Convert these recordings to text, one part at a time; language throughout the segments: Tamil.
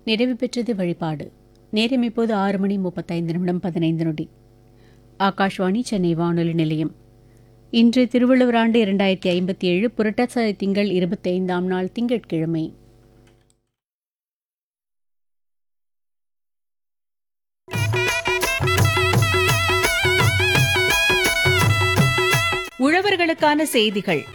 நிறைவு பெற்றது வழிபாடு நேரம் இப்போது ஆறு மணி முப்பத்தைந்து நிமிடம் பதினைந்து நொடி ஆகாஷ்வாணி சென்னை வானொலி நிலையம் இன்று திருவள்ளுவர் ஆண்டு இரண்டாயிரத்தி ஐம்பத்தி ஏழு புரட்டாசி திங்கள் இருபத்தி ஐந்தாம் நாள் திங்கட்கிழமை உழவர்களுக்கான செய்திகள்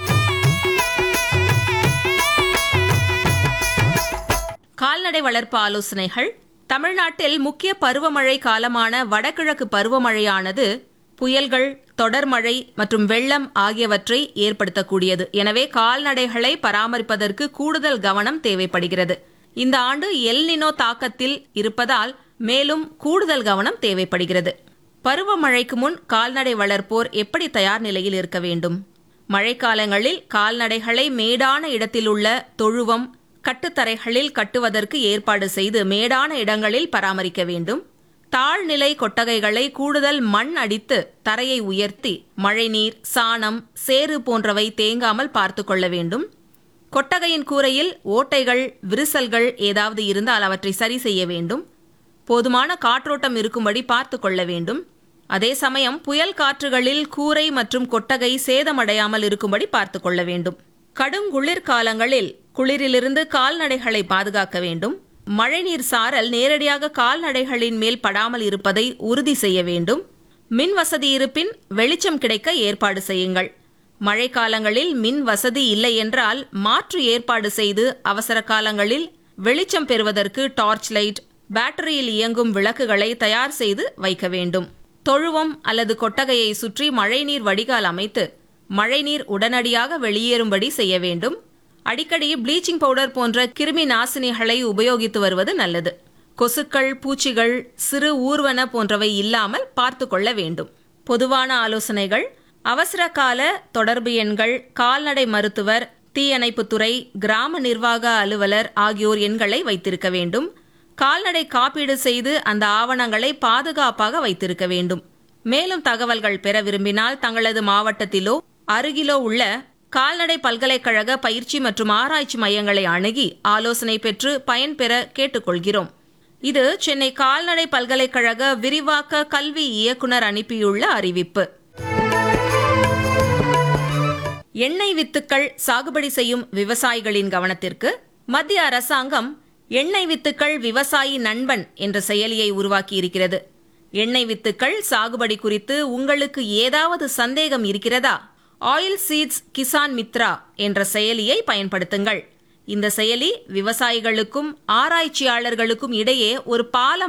கால்நடை வளர்ப்பு ஆலோசனைகள் தமிழ்நாட்டில் முக்கிய பருவமழை காலமான வடகிழக்கு பருவமழையானது புயல்கள் தொடர்மழை மற்றும் வெள்ளம் ஆகியவற்றை ஏற்படுத்தக்கூடியது எனவே கால்நடைகளை பராமரிப்பதற்கு கூடுதல் கவனம் தேவைப்படுகிறது இந்த ஆண்டு எல்னினோ தாக்கத்தில் இருப்பதால் மேலும் கூடுதல் கவனம் தேவைப்படுகிறது பருவமழைக்கு முன் கால்நடை வளர்ப்போர் எப்படி தயார் நிலையில் இருக்க வேண்டும் மழைக்காலங்களில் கால்நடைகளை மேடான இடத்தில் உள்ள தொழுவம் கட்டுத்தரைகளில் கட்டுவதற்கு ஏற்பாடு செய்து மேடான இடங்களில் பராமரிக்க வேண்டும் தாழ்நிலை கொட்டகைகளை கூடுதல் மண் அடித்து தரையை உயர்த்தி மழைநீர் சாணம் சேறு போன்றவை தேங்காமல் பார்த்து கொள்ள வேண்டும் கொட்டகையின் கூரையில் ஓட்டைகள் விரிசல்கள் ஏதாவது இருந்தால் அவற்றை சரி செய்ய வேண்டும் போதுமான காற்றோட்டம் இருக்கும்படி பார்த்து கொள்ள வேண்டும் அதே சமயம் புயல் காற்றுகளில் கூரை மற்றும் கொட்டகை சேதமடையாமல் இருக்கும்படி பார்த்து கொள்ள வேண்டும் கடும் குளிர்காலங்களில் குளிரிலிருந்து கால்நடைகளை பாதுகாக்க வேண்டும் மழைநீர் சாரல் நேரடியாக கால்நடைகளின் மேல் படாமல் இருப்பதை உறுதி செய்ய வேண்டும் மின் வசதி இருப்பின் வெளிச்சம் கிடைக்க ஏற்பாடு செய்யுங்கள் மழைக்காலங்களில் மின் வசதி இல்லை என்றால் மாற்று ஏற்பாடு செய்து அவசர காலங்களில் வெளிச்சம் பெறுவதற்கு டார்ச் லைட் பேட்டரியில் இயங்கும் விளக்குகளை தயார் செய்து வைக்க வேண்டும் தொழுவம் அல்லது கொட்டகையை சுற்றி மழைநீர் வடிகால் அமைத்து மழைநீர் உடனடியாக வெளியேறும்படி செய்ய வேண்டும் அடிக்கடி ப்ளீச்சிங் பவுடர் போன்ற கிருமி நாசினிகளை உபயோகித்து வருவது நல்லது கொசுக்கள் பூச்சிகள் சிறு ஊர்வன போன்றவை இல்லாமல் பார்த்து கொள்ள வேண்டும் பொதுவான ஆலோசனைகள் அவசர கால தொடர்பு எண்கள் கால்நடை மருத்துவர் தீயணைப்புத்துறை கிராம நிர்வாக அலுவலர் ஆகியோர் எண்களை வைத்திருக்க வேண்டும் கால்நடை காப்பீடு செய்து அந்த ஆவணங்களை பாதுகாப்பாக வைத்திருக்க வேண்டும் மேலும் தகவல்கள் பெற விரும்பினால் தங்களது மாவட்டத்திலோ அருகிலோ உள்ள கால்நடை பல்கலைக்கழக பயிற்சி மற்றும் ஆராய்ச்சி மையங்களை அணுகி ஆலோசனை பெற்று பயன்பெற கேட்டுக்கொள்கிறோம் இது சென்னை கால்நடை பல்கலைக்கழக விரிவாக்க கல்வி இயக்குனர் அனுப்பியுள்ள அறிவிப்பு எண்ணெய் வித்துக்கள் சாகுபடி செய்யும் விவசாயிகளின் கவனத்திற்கு மத்திய அரசாங்கம் எண்ணெய் வித்துக்கள் விவசாயி நண்பன் என்ற செயலியை உருவாக்கி இருக்கிறது எண்ணெய் வித்துக்கள் சாகுபடி குறித்து உங்களுக்கு ஏதாவது சந்தேகம் இருக்கிறதா ஆயில் சீட்ஸ் கிசான் மித்ரா என்ற செயலியை பயன்படுத்துங்கள் இந்த செயலி விவசாயிகளுக்கும் ஆராய்ச்சியாளர்களுக்கும் இடையே ஒரு பாலம்